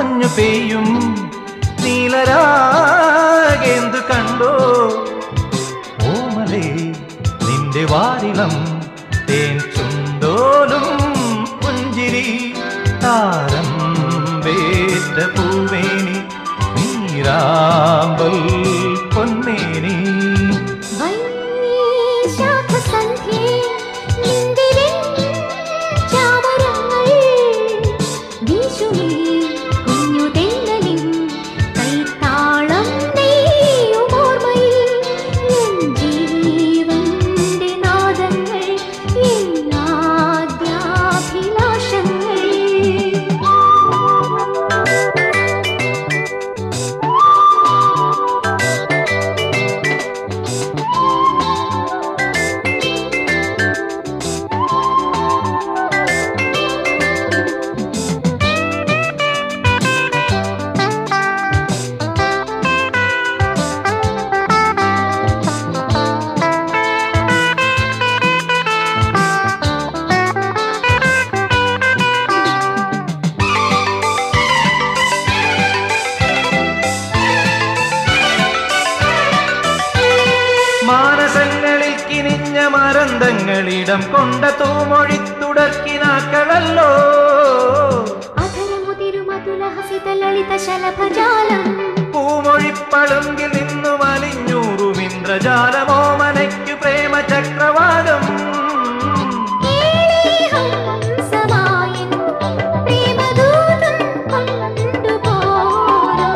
മഞ്ഞു പെയ്യും നീലരാകേന്തു കണ്ടോ ഓമലേ നിന്റെ വാരിളം തേൻ ചുണ്ടോലും പുഞ്ചിരി താരം വേറ്റ പൂവേനി നീരാമ്പൽ പൊന്നേനി വൈശാഖസന്ധ്യേ നിന്തിരിൻ ചാമരങ്ങൾ വീശുമീ കുഞ്ഞു തെന്നലിൻ കൈത്താളം നെയ്യുമോർമ്മയിൽ എൻ ജീവന്റെ നാദങ്ങൾ എന്നാദ്യാഭിലാഷങ്ങൾ മാനസങ്ങളിൽ കിനിഞ്ഞ മരന്തങ്ങളിടം കൊണ്ട തൂമൊഴി തുടക്കിനാക്കളല്ലോ അധരമുതിരുമതുലഹസിതലളിതശലഭജാലം പൂമൊഴിപ്പളുങ്കിൽ നിന്നു മലിഞ്ഞൂറും ഇന്ദ്രജാലമോ മനയ്ക്കു പ്രേമ ചക്രവാകം കേളീഹംസമായൻ പ്രേമദൂതം കൊണ്ടുപോരൂ.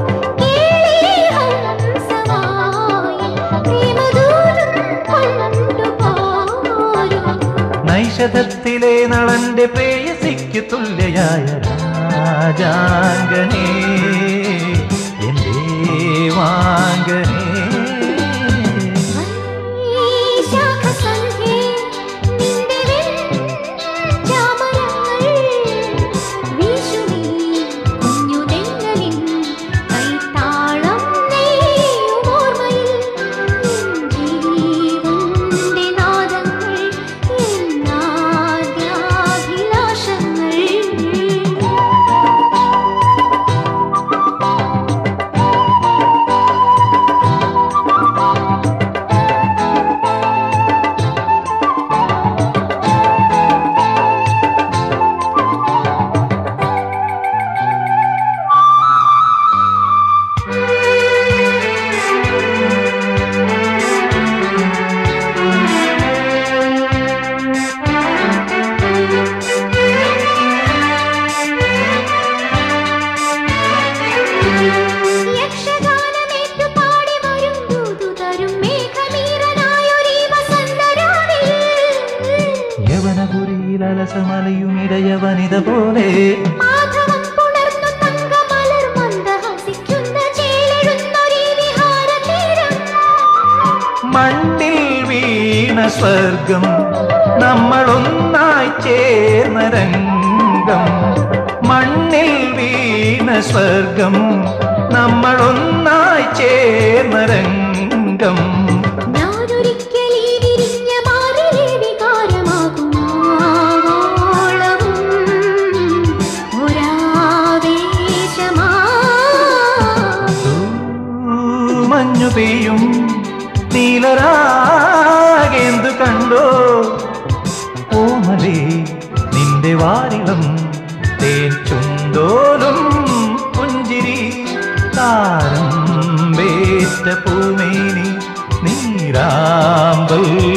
കേളീഹംസമായൻ പ്രേമദൂതം കൊണ്ടുപോരൂ. നൈഷധത്തിലെ നളന്റെ പ്രേയസിക്കു തുല്യയായ രാജാംഗനേ എന്റെ വാങ്കനേ വൈശാഖസന്ധ്യേ നിന്റെ ചാമരങ്ങൾ വീശുമീ കുഞ്ഞുതെന്നലിൻ കൈത്താളം നെയ്യുമോർമ്മയിൽ എൻ ജീവന്റെ നാദങ്ങൾ എന്നാദ്യാഭിലാഷങ്ങൾ യക്ഷഗാനമേറ്റു പാടി വരും ദൂതുതരും മേഘമീറനായൊരീ വസന്തരാവിൽ. യവനപുരിയിലലസമലയുമിടയവനിത പോലെ മാധവം പുണർന്നു തങ്കമലർ മന്ദഹസിക്കുന്ന ചേലെഴുന്നൊരീ വിഹാരതീരം. മണ്ണിൽ വീണ സ്വർഗം നമ്മളൊന്നായി ചേർന്ന രംഗം മണ്ണിൽ വീണ സ്വർഗം നമ്മളൊന്നായി ചേർന്ന രംഗം ഞാനൊരിക്കൽ ഈ വിരിഞ്ഞ മാറിലെ വികാരമാകും ആവോളവും ഒരാവേശമാ മഞ്ഞു പെയ്യും നീലരാകേന്തു കണ്ടോ ഓമലേ നിന്റെ വാരിളം തേൻ ചുണ്ടോലും പുഞ്ചിരി താരം വേറ്റ പൂമേനി നീരാമ്പൽ